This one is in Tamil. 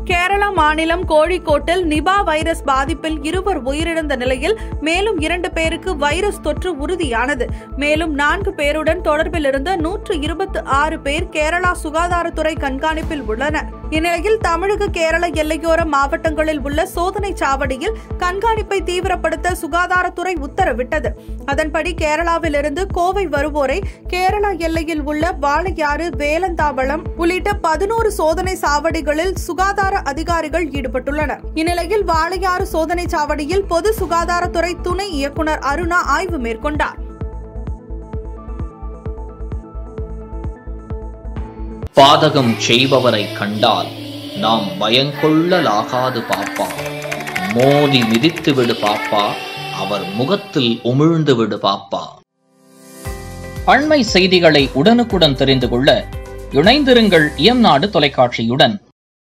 கேரளா மாநிலம் கோழிக்கோட்டில் நிபா வைரஸ் பாதிப்பில் இருவர் உயிரிழந்த நிலையில் மேலும் இரண்டு பேருக்கு வைரஸ் தொற்று உறுதியானது மேலும் நான்கு பேருடன் தொடர்பில் இருந்த நூற்று இருபத்தி ஆறு பேர் கேரளா சுகாதாரத்துறை கண்காணிப்பில் உள்ளனர் இந்நிலையில் தமிழக கேரள எல்லையோர மாவட்டங்களில் உள்ள சோதனை சாவடியில் கண்காணிப்பை தீவிரப்படுத்த சுகாதாரத்துறை உத்தரவிட்டது அதன்படி கேரளாவிலிருந்து கோவை வருவோரை கேரளா எல்லையில் உள்ள வாளையாறு வேலந்தாவளம் உள்ளிட்ட பதினோரு சோதனை சாவடிகளில் சுகாதார அதிகாரிகள் ஈடுபட்டுள்ளனர் இந்நிலையில் வாளையாறு சோதனை சாவடியில் பொது சுகாதாரத்துறை துணை இயக்குநர் அருணா ஆய்வு மேற்கொண்டார் பாதகம் செய்பவரை கண்டால் நாம் பயங்கொள்ளலாகாது பாப்பா மோதி மிதித்து விடு பாப்பா அவர் முகத்தில் உமிழ்ந்து விடு பாப்பா அண்மை செய்திகளை உடனுக்குடன் தெரிந்து கொள்ள இணைந்திருங்கள் இயம்நாடு தொலைக்காட்சியுடன்